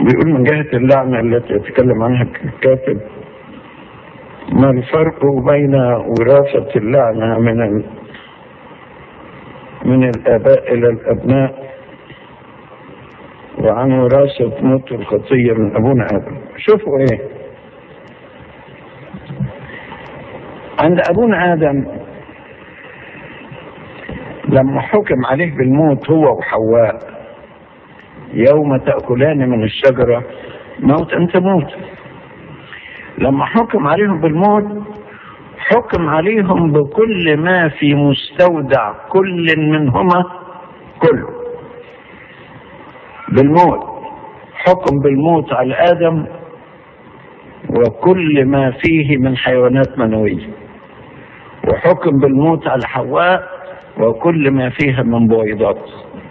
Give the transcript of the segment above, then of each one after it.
بيقول من جهة اللعنة التي يتكلم عنها الكاتب ما الفرق بين وراثة اللعنة من ال... من الآباء إلى الأبناء وعن وراثة موت الخطية من أبونا آدم شوفوا إيه عند أبونا آدم لما حكم عليه بالموت هو وحواء يوم تأكلان من الشجرة موت أن تموت لما حكم عليهم بالموت حكم عليهم بكل ما في مستودع كل منهما كله بالموت حكم بالموت على آدم وكل ما فيه من حيوانات منوية وحكم بالموت على حواء وكل ما فيها من بويضات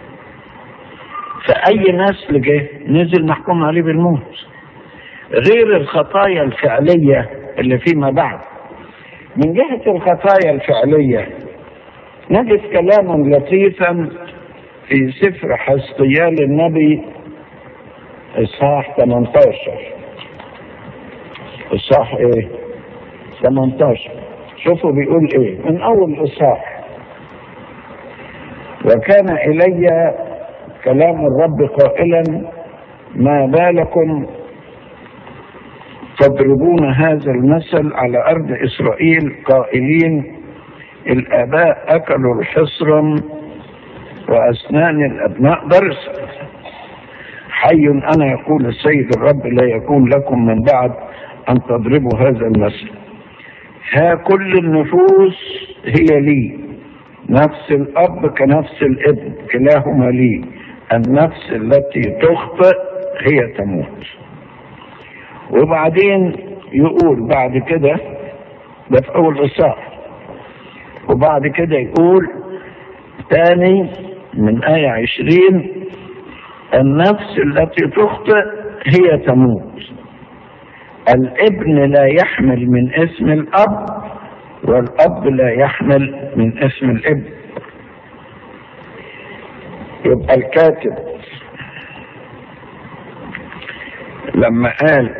فأي نسل جه نزل محكوم عليه بالموت غير الخطايا الفعلية اللي فيما بعد من جهة الخطايا الفعلية نجد كلاما لطيفا في سفر حسقيال النبي اصحاح 18 اصحاح ايه 18 شوفوا بيقول ايه من اول اصحاح وكان الي كلام الرب قائلا ما بالكم تضربون هذا المثل على ارض اسرائيل قائلين الاباء اكلوا الحصرم واسنان الابناء ضرسا حي انا يقول السيد الرب لا يكون لكم من بعد ان تضربوا هذا المثل ها كل النفوس هي لي نفس الاب كنفس الابن كلاهما لي النفس التي تخطئ هي تموت وبعدين يقول بعد كده ده في اول اصحاح وبعد كده يقول تاني من آية عشرين النفس التي تخطئ هي تموت الابن لا يحمل من اسم الأب والأب لا يحمل من اسم الابن يبقى الكاتب لما قال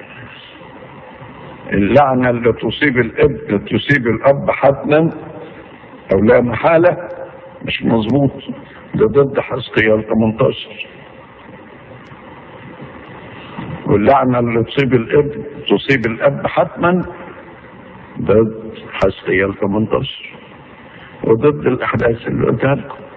اللعنة اللي تصيب الابن تصيب الأب حتما أو لا محالة مش مظبوط ده ضد حزقيال 18 واللعنة اللي تصيب الابن تصيب الأب حتما ضد حزقيال 18 وضد الأحداث اللي قلتها لكم